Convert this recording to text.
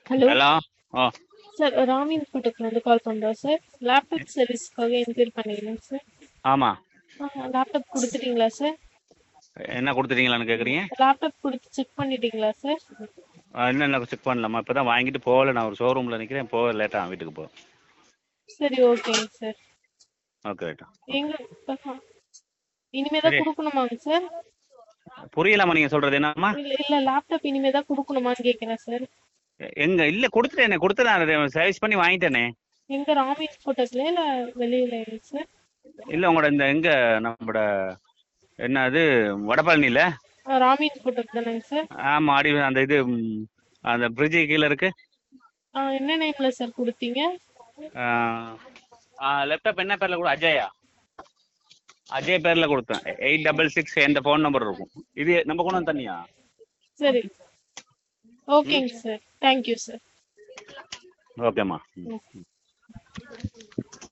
Hello hello oh sir ராமின் கோட்டத்துல இருந்து கால் பண்றோம் சார் லேப்டாப் சர்வீஸ்க்காக என்கொயரி பண்ணிக்கிறேன் சார் ஆமாம் லேப்டாப் கொடுத்துட்டீங்களா சார் என்ன கொடுத்துட்டீங்களான்னு கேட்குறீங்க லேப்டாப் கொடுத்து செக் பண்ணிட்டீங்களா சார் இன்னும் என்ன செக் பண்ணலாமா இப்போ தான் வாங்கிட்டு போகல நான் ஒரு ஷோரூமில் நிற்கிறேன் போக லேட்டாக வீட்டுக்கு போ சரி ஓகேங்க சார் ஓகே ரைட்டா எங்க ஆஹா. இனிமே தான் சரி. கொடுக்கணுமாங்க சார் புரியலாமா நீங்கள் சொல்கிறது என்னம்மா இல்ல இல்ல லேப்டாப் இனிமே தான் கொடுக்கணுமான்னு கேட்குறேன் சார் எங்கே இல்லை கொடுத்துட்டேனே கொடுத்து நான் சர்வீஸ் பண்ணி வாங்கிட்டேனே எங்க ராமின் கோட்டத்துல இல்ல வெளியில சார் இல்லை உங்களோட இந்த எங்கே நம்மளோட என்ன அது வடபழனியில் ஆ, ராமின் கோட்டத்துல தானேங்க சார் ஆமாம் அடி அந்த இது ம், அந்த பிரிட்ஜு கீழே இருக்கு ஆ, என்ன நேம்ல சார் கொடுத்தீங்க லேப்டாப் என்ன பேரில் கூட அஜயா அஜய் பேரில் கொடுத்தேன் எயிட் டபுள் சிக்ஸ் எந்த ஃபோன் நம்பர் இருக்கும் இது நம்ம கொண்டு வந்து தனியா சரி ஓகேங்க சார் தேங்க்யூ சார் ஓகேம்மா ம்.